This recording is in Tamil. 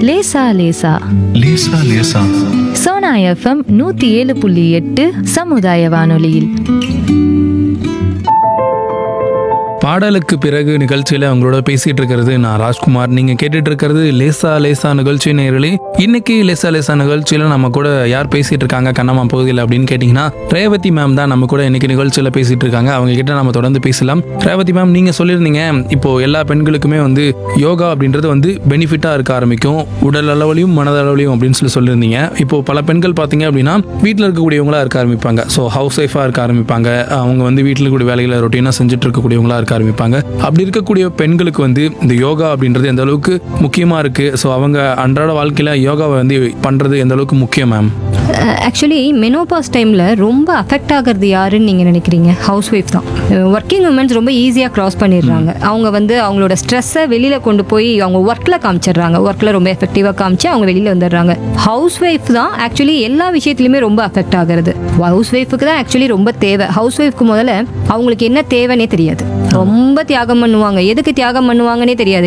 லேசா லேசா லேசா லேசா சோனா எஃப்எம் நூத்தி ஏழு புள்ளி எட்டு சமுதாய வானொலியில் பாடலுக்கு பிறகு நிகழ்ச்சியில் அவங்களோட பேசிட்டு இருக்கிறது நான் ராஜ்குமார் நீங்க கேட்டுட்டு இருக்கிறது லேசா லேசா நிகழ்ச்சி நேர்களே இன்னைக்கு லேசா லேசா நிகழ்ச்சியில நம்ம கூட யார் பேசிட்டு இருக்காங்க கண்ணம்மா பகுதியில் அப்படின்னு கேட்டிங்கன்னா ரேவதி மேம் தான் நம்ம கூட இன்னைக்கு நிகழ்ச்சியில் பேசிட்டு இருக்காங்க அவங்க கிட்ட நம்ம தொடர்ந்து பேசலாம் ரேவதி மேம் நீங்க சொல்லியிருந்தீங்க இப்போ எல்லா பெண்களுக்குமே வந்து யோகா அப்படின்றது வந்து பெனிஃபிட்டா இருக்க ஆரம்பிக்கும் உடல் அளவுலையும் மனதளவுலையும் அப்படின்னு சொல்லி சொல்லியிருந்தீங்க இப்போ பல பெண்கள் பார்த்தீங்க அப்படின்னா வீட்டில் இருக்கக்கூடியவங்களா இருக்க ஆரம்பிப்பாங்க ஸோ ஹவுஸ் ஒய்ஃபாக இருக்க ஆரம்பிப்பாங்க அவங்க வந்து வீட்டில் இருக்கக்கூடிய வேலைகளை ரொட்டீனாக செஞ்சுட்டு இருக்கக்கூடியவங்களா இருக்க ஆரம்பிப்பாங்க அப்படி இருக்கக்கூடிய பெண்களுக்கு வந்து இந்த யோகா அப்படின்றது எந்த அளவுக்கு முக்கியமாக இருக்கு ஸோ அவங்க அன்றாட வாழ்க்கையில் யோகாவை வந்து பண்றது எந்த அளவுக்கு முக்கியம் மேம் ஆக்சுவலி மெனோபாஸ் டைமில் ரொம்ப அஃபெக்ட் ஆகிறது யாருன்னு நீங்கள் நினைக்கிறீங்க ஹவுஸ் ஒய்ஃப் தான் ஒர்க்கிங் உமன்ஸ் ரொம்ப ஈஸியாக க்ராஸ் பண்ணிடுறாங்க அவங்க வந்து அவங்களோட ஸ்ட்ரெஸ்ஸை வெளியில் கொண்டு போய் அவங்க ஒர்க்கில் காமிச்சிடுறாங்க ஒர்க்கில் ரொம்ப எஃபெக்டிவாக காமிச்சு அவங்க வெளியில் வந்துடுறாங்க ஹவுஸ் ஒய்ஃப் தான் ஆக்சுவலி எல்லா விஷயத்துலையுமே ரொம்ப அஃபெக்ட் ஆகிறது ஹவுஸ் ஒய்ஃபுக்கு தான் ஆக்சுவலி ரொம்ப தேவை ஹவுஸ் ஒய்ஃப்க்கு முதல்ல அவங்களுக்கு என்ன தேவைன்னே தெரியாது ரொம்ப தியாகம் பண்ணுவாங்க எதுக்கு தியாகம் பண்ணுவாங்கன்னே தெரியாது